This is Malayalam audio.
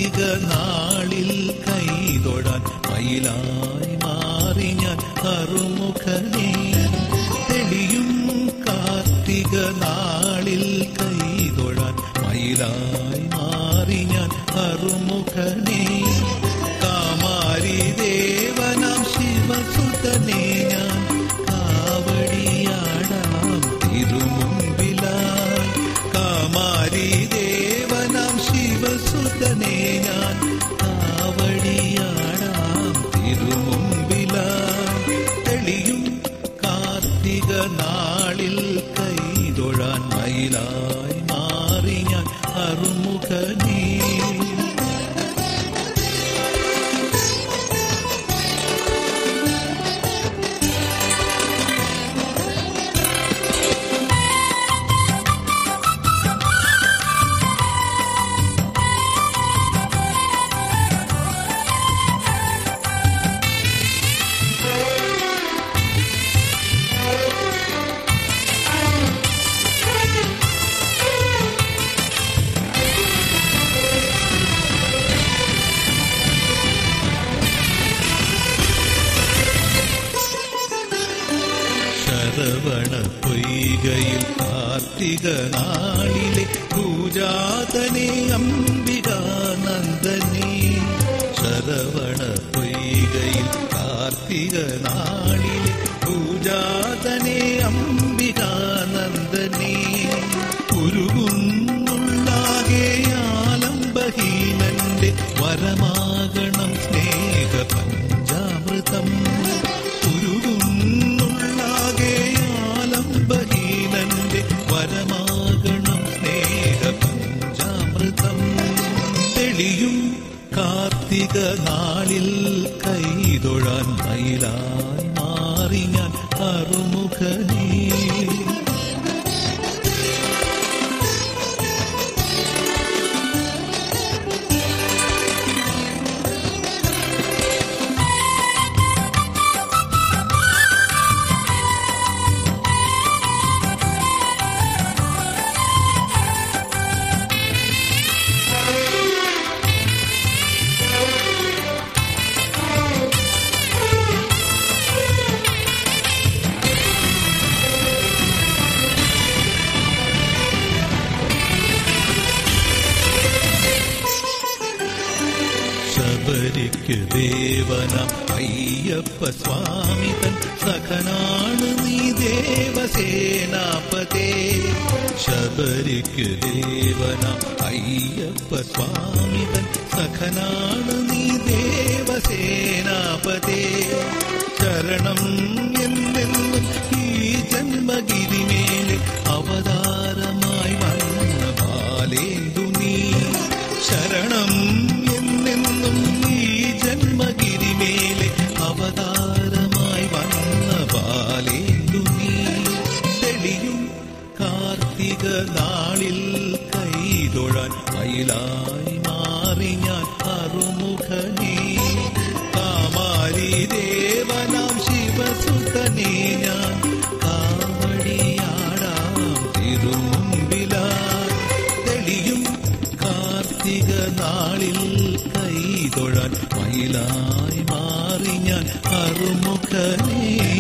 കാർത്തിക നാളിൽ കൈതൊഴാൻ മയിലായി മാറി ഞാൻ അറുമുഖനേ തെളിയും കാർത്തിക നാളിൽ കൈതൊഴാൻ മയിലായി മാറി ഞാൻ അറുമുഖനേ കാമാരി ദേവനാം ശിവസുതനേ ഞാൻ കാവടിയാടാം തിരുമുമ്പിലായി കാമാരി ദേവനാം ശിവസുതനേ ഞാൻ കാവടിയാടാം തിരുമുമ്പിലായി തെളിയും കാർത്തിക നാളിൽ കൈതൊഴാൻ മയിലായി മാറി ഞാൻ അറുമുഖനേ ശരവണ പൊയ്കയിൽ കാർത്തിക നാളിലെ പൂജാതനെ അംബികാനന്ദനെ ശരവണ പൊയ്കയിൽ കാർത്തിക നാളിലെ പൂജാതനെ അംബികാനന്ദനെ ഉരുകുന്നുള്ളാകെ ആലംബഹീനന്റെ വരമാകണം സ്നേഹ പഞ്ചാമൃതം ഉരുകുന്നുള്ളാകെ ആലംബഹീനന്റെ വരമാകണം സ്നേഹ പഞ്ചാമൃതം തെളിയും കാർത്തിക നാളിൽ കൈതൊഴാൻ മയിലായി മാറി ഞാൻ അറുമുഖനേ ശബരിക്ക് ദേവനം അയ്യപ്പ സ്വാമി തൻ സഖനാണ് നീ ദേവസേനാപതേ ശബരിക്ക് ദേവനം അയ്യപ്പ സ്വാമി തൻ സഖനാണ് നീ ദേവസേനാപതേ ശരണം എന്നെന്നും ഈ ജന്മഗിരിമേലെ അവതാരമായി വന്ന ബാലേന്ദു നീ ശരണം എന്നെന്നും ഈ ജന്മഗിരിമേലെ അവതാരമായി വന്ന ബാലേന്ദു നീ തെളിയും കാർത്തിക നാളിൽ കൈതൊഴാൻ മയിലായി മാറി ഞാൻ അറുമുഖനേ കാമാരി ദേവനാം ശിവസുതനേ ഞാൻ കാവടിയാടാം തിരുമുമ്പിലായി തെളിയും കാർത്തിക നാളിൽ കൈതൊഴാൻ മയിലായി മാറി ഞാൻ അറുമുഖനേ